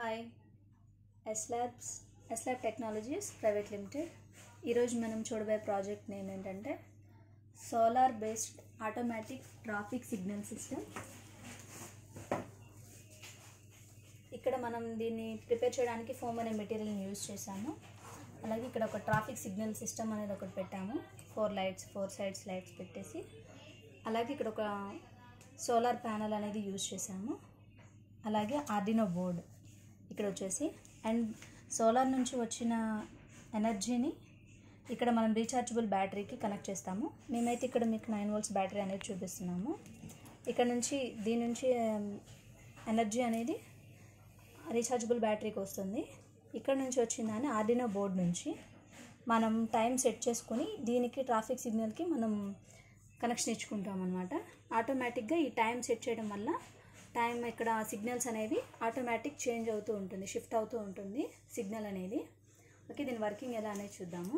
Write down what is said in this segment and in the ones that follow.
hi S labs S lab technologies private limited ఈరోజు మనం చూడబోయే ప్రాజెక్ట్ నేమ్ ఏంటంటే solar based automatic traffic signal system ఇక్కడ మనం దీన్ని ప్రిపేర్ చేయడానికి ఫోమ్ అనే మెటీరియల్ని యూజ్ చేశాము అలాగే ఇక్కడ ఒక ట్రాఫిక్ సిగ్నల్ సిస్టమ్ అనేది ఒకటి పెట్టాము four lights four sides lights పెట్టేసి అలాగే ఇక్కడ ఒక సోలార్ ప్యానల్ అనేది యూజ్ చేశాము అలాగే ఆర్డినో బోర్డ్ ఇక్కడ వచ్చేసి అండ్ సోలార్ నుంచి వచ్చిన ఎనర్జీని ఇక్కడ మనం రీఛార్జబుల్ బ్యాటరీకి కనెక్ట్ చేస్తాము మేమైతే ఇక్కడ మీకు నైన్ వోల్ట్స్ బ్యాటరీ అనేది చూపిస్తున్నాము ఇక్కడ నుంచి దీని నుంచి ఎనర్జీ అనేది రీఛార్జబుల్ బ్యాటరీకి వస్తుంది ఇక్కడ నుంచి వచ్చిందని ఆర్డినో బోర్డ్ నుంచి మనం టైం సెట్ చేసుకొని దీనికి ట్రాఫిక్ సిగ్నల్కి మనం కనెక్షన్ ఇచ్చుకుంటాం అనమాట ఆటోమేటిక్గా ఈ టైం సెట్ చేయడం వల్ల టైం ఇక్కడ సిగ్నల్స్ అనేవి ఆటోమేటిక్ చేంజ్ అవుతూ ఉంటుంది షిఫ్ట్ అవుతూ ఉంటుంది సిగ్నల్ అనేది ఓకే దీని వర్కింగ్ ఎలా అనేది చూద్దాము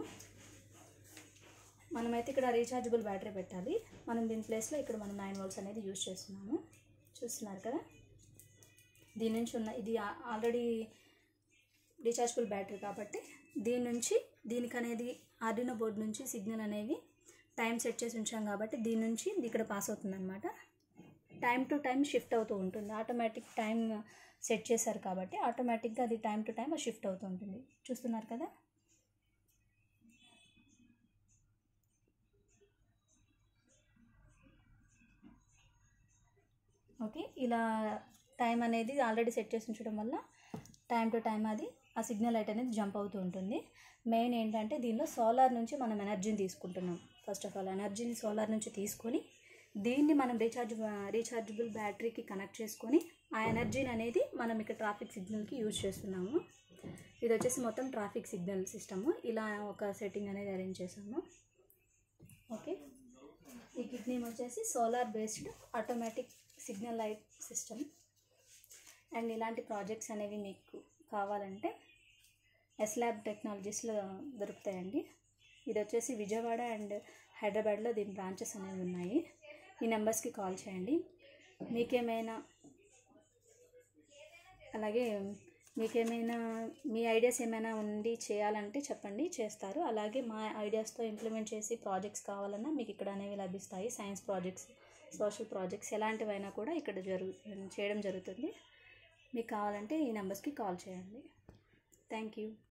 మనమైతే ఇక్కడ రీఛార్జబుల్ బ్యాటరీ పెట్టాలి మనం దీని ప్లేస్లో ఇక్కడ మనం నైన్ వోల్ట్స్ అనేది యూజ్ చేస్తున్నాము చూస్తున్నారు కదా దీని నుంచి ఉన్న ఇది ఆల్రెడీ రీఛార్జబుల్ బ్యాటరీ కాబట్టి దీని నుంచి దీనికి అనేది ఆర్డినో బోర్డ్ నుంచి సిగ్నల్ అనేవి టైం సెట్ చేసి ఉంచాం కాబట్టి దీని నుంచి ఇక్కడ పాస్ అవుతుంది అనమాట టైం టు టైం షిఫ్ట్ అవుతూ ఉంటుంది ఆటోమేటిక్ టైం సెట్ చేశారు కాబట్టి ఆటోమేటిక్గా అది టైం టు టైం షిఫ్ట్ అవుతూ ఉంటుంది చూస్తున్నారు కదా ఓకే ఇలా టైం అనేది ఆల్రెడీ సెట్ చేసి ఉంచడం వల్ల టైం టు టైం అది ఆ సిగ్నల్ లైట్ అనేది జంప్ అవుతూ ఉంటుంది మెయిన్ ఏంటంటే దీనిలో సోలార్ నుంచి మనం ఎనర్జీని తీసుకుంటున్నాం ఫస్ట్ ఆఫ్ ఆల్ ఎనర్జీని సోలార్ నుంచి తీసుకొని దీన్ని మనం రీఛార్జ్ రీఛార్జబుల్ బ్యాటరీకి కనెక్ట్ చేసుకొని ఆ ఎనర్జీని అనేది మనం ఇక్కడ ట్రాఫిక్ సిగ్నల్కి యూజ్ చేస్తున్నాము ఇది వచ్చేసి మొత్తం ట్రాఫిక్ సిగ్నల్ సిస్టము ఇలా ఒక సెట్టింగ్ అనేది అరేంజ్ చేసాము ఓకే ఈ కిట్ నేమ్ వచ్చేసి solar based automatic signal light system and ఇలాంటి ప్రాజెక్ట్స్ అనేవి మీకు కావాలంటే ఎస్లాబ్ టెక్నాలజీస్లో దొరుకుతాయండి ఇది వచ్చేసి విజయవాడ అండ్ హైదరాబాద్లో దీని బ్రాంచెస్ అనేవి ఉన్నాయి ఈ నెంబర్స్కి కాల్ చేయండి మీకేమైనా అలాగే మీకేమైనా మీ ఐడియాస్ ఏమైనా ఉండి చేయాలంటే చెప్పండి చేస్తారు అలాగే మా ఐడియాస్తో ఇంప్లిమెంట్ చేసి ప్రాజెక్ట్స్ కావాలన్నా మీకు ఇక్కడ అనేవి లభిస్తాయి సైన్స్ ప్రాజెక్ట్స్ సోషల్ ప్రాజెక్ట్స్ ఎలాంటివైనా కూడా ఇక్కడ జరుగు చేయడం జరుగుతుంది మీకు కావాలంటే ఈ నెంబర్స్కి కాల్ చేయండి థ్యాంక్ యూ